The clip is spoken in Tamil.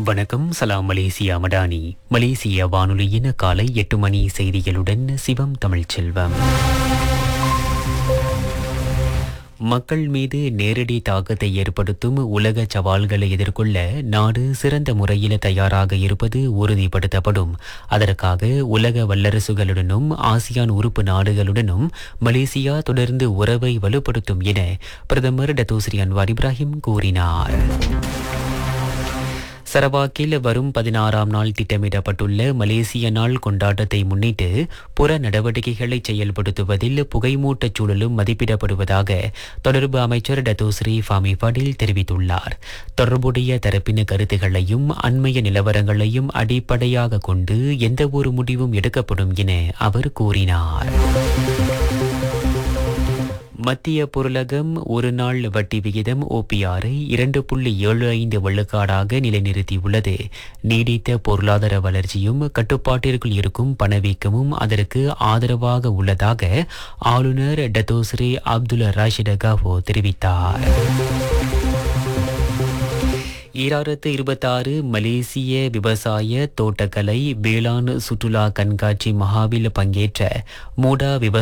வணக்கம் சலாம் மலேசியா மடானி மலேசிய வானொலியின் காலை எட்டு மணி செய்திகளுடன் சிவம் தமிழ்ச்செல்வம் மக்கள் மீது நேரடி தாக்கத்தை ஏற்படுத்தும் உலக சவால்களை எதிர்கொள்ள நாடு சிறந்த முறையில் தயாராக இருப்பது உறுதிப்படுத்தப்படும் அதற்காக உலக வல்லரசுகளுடனும் ஆசியான் உறுப்பு நாடுகளுடனும் மலேசியா தொடர்ந்து உறவை வலுப்படுத்தும் என பிரதமர் டத்தோஸ்ரீ அன்வார் இப்ராஹிம் கூறினார் சரவாக்கில் வரும் பதினாறாம் நாள் திட்டமிடப்பட்டுள்ள மலேசிய நாள் கொண்டாட்டத்தை முன்னிட்டு புற நடவடிக்கைகளை செயல்படுத்துவதில் புகைமூட்டச் சூழலும் மதிப்பிடப்படுவதாக தொடர்பு அமைச்சர் டத்தோஸ்ரீ ஃபாமி ஃபடில் தெரிவித்துள்ளார் தொடர்புடைய தரப்பின கருத்துகளையும் அண்மைய நிலவரங்களையும் அடிப்படையாக கொண்டு எந்த ஒரு முடிவும் எடுக்கப்படும் என அவர் கூறினார் மத்திய பொருளகம் ஒரு நாள் வட்டி விகிதம் ஓபிஆரை இரண்டு புள்ளி ஏழு ஐந்து வெள்ளுக்காடாக நிலைநிறுத்தியுள்ளது நீடித்த பொருளாதார வளர்ச்சியும் கட்டுப்பாட்டிற்குள் இருக்கும் பணவீக்கமும் அதற்கு ஆதரவாக உள்ளதாக ஆளுநர் டத்தோஸ்ரீ அப்துல் ராஷிட் காவோ தெரிவித்தார் ஈராயிரத்து இருபத்தாறு மலேசிய விவசாய தோட்டக்கலை வேளாண் சுற்றுலா கண்காட்சி மகாவில் பங்கேற்ற மூடா விவசாய